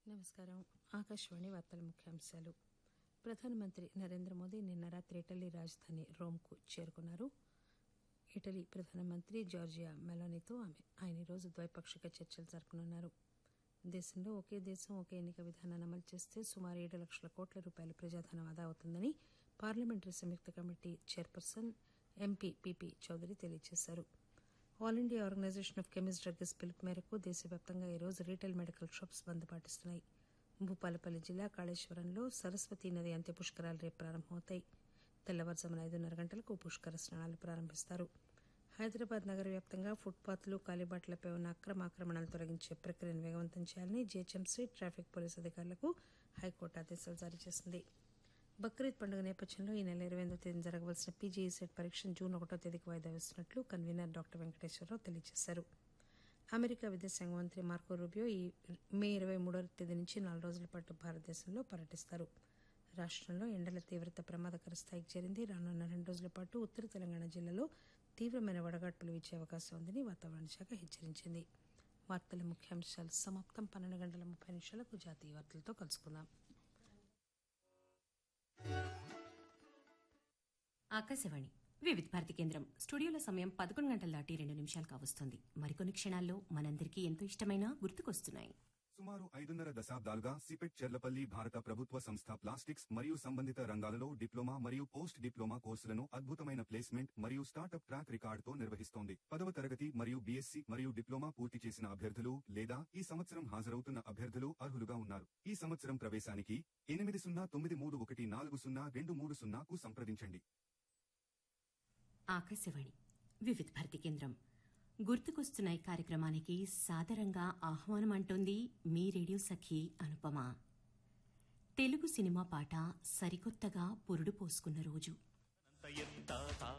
నమస్కారం ఆకాశవాణి వార్తల ముఖ్యాంశాలు ప్రధానమంత్రి నరేంద్ర మోదీ నిన్న రాత్రి ఇటలీ రాజధాని రోమ్కు చేరుకున్నారు ఇటలీ ప్రధానమంత్రి జార్జియా మెలోనీతో ఆమె ఆయన ఈరోజు ద్వైపాక్షిక చర్చలు జరపనున్నారు దేశంలో ఒకే దేశం ఒకే ఎన్నిక విధానాన్ని అమలు చేస్తే సుమారు ఏడు లక్షల కోట్ల రూపాయల ప్రజాధనం ఆదా అవుతుందని పార్లమెంటరీ సంయుక్త committee chairperson MP PP Chowdary తెలియజేశారు all India organisation of chemist druggists పిలుపు మేరకు దేశవ్యాప్తంగా ఈ రోజు రీటైల్ మెడికల్ షాప్స్ బంద్ పాటిస్తున్నాయి భూపాలపల్లి జిల్లా కాళేశ్వరంలో సరస్వతీ నది అంత్య పుష్కరాలు రేపు ప్రారంభమవుతాయి తెల్లవారుజామున ఐదున్నర గంటలకు పుష్కర స్నానాలు ప్రారంభిస్తారు హైదరాబాద్ నగర వ్యాప్తంగా ఫుట్పాత్లు కాలిబాట్లపై ఉన్న అక్రమ ఆక్రమణలు తొలగించే ప్రక్రియను వేగవంతం చేయాలని జీహెచ్ఎంసీ ట్రాఫిక్ పోలీసు అధికారులకు హైకోర్టు ఆదేశాలు జారీ చేసింది బక్రీద్ పండుగ నేపథ్యంలో ఈ నెల ఇరవై ఎనిమిదో తేదీన జరగవలసిన పీజీఈ సెట్ పరీక్షను జూన్ ఒకటో తేదీకి వాయిదా వేస్తున్నట్లు కన్వీనర్ డాక్టర్ వెంకటేశ్వరరావు తెలియజేశారు అమెరికా విదేశాంగ మంత్రి మార్కో రూబియో ఈ మే ఇరవై మూడో తేదీ నుంచి నాలుగు రోజుల పాటు భారతదేశంలో పర్యటిస్తారు రాష్టంలో ఎండల తీవ్రత ప్రమాదకర స్థాయికి చేరింది రానున్న రెండు రోజుల పాటు ఉత్తర తెలంగాణ జిల్లాలో తీవ్రమైన వడగాడ్పులు వీచే అవకాశం ఉందని వాతావరణ శాఖ హెచ్చరించింది వార్తల ముఖ్యాంశాలు సమాప్తం పన్నెండు గంటల ముప్పై నిమిషాలకు జాతీయ వార్తలతో కలుసుకుందాం ఆకాశవాణి వివిధ భారతి కేంద్రం స్టూడియోలో సమయం పదకొండు గంటల దాటి రెండు నిమిషాలు కావస్తుంది మరికొన్ని క్షణాల్లో మనందరికీ ఎంతో ఇష్టమైన గుర్తుకొస్తున్నాయి సుమారు ఐదున్నర దశాబ్దాలుగా సిపెట్ చెర్లపల్లి భారత ప్రభుత్వ సంస్థ ప్లాస్టిక్స్ మరియు సంబంధిత రంగాలలో డిప్లొమా మరియు పోస్ట్ డిప్లొమా కోర్సులను అద్భుతమైన ప్లేస్మెంట్ మరియు స్టార్టప్ ట్రాక్ రికార్డుతో నిర్వహిస్తోంది పదవ తరగతి మరియు బీఎస్సీ మరియు డిప్లొమా పూర్తి చేసిన అభ్యర్థులు లేదా ఈ సంవత్సరం హాజరవుతున్న అభ్యర్థులు అర్హులుగా ఉన్నారు ఈ సంవత్సరం ప్రవేశానికి ఎనిమిది సున్నా తొమ్మిది మూడు ఒకటి నాలుగు సున్నా రెండు మూడు సున్నాకు సంప్రదించండి ఆకాశవాణి వివిధ భారతి కేంద్రం గుర్తుకొస్తున్నాయి కార్యక్రమానికి సాదరంగా ఆహ్వానం అంటోంది మీ రేడియో సఖి అనుపమ తెలుగు సినిమా పాట సరికొత్తగా పురుడు పోసుకున్న రోజు ఎంత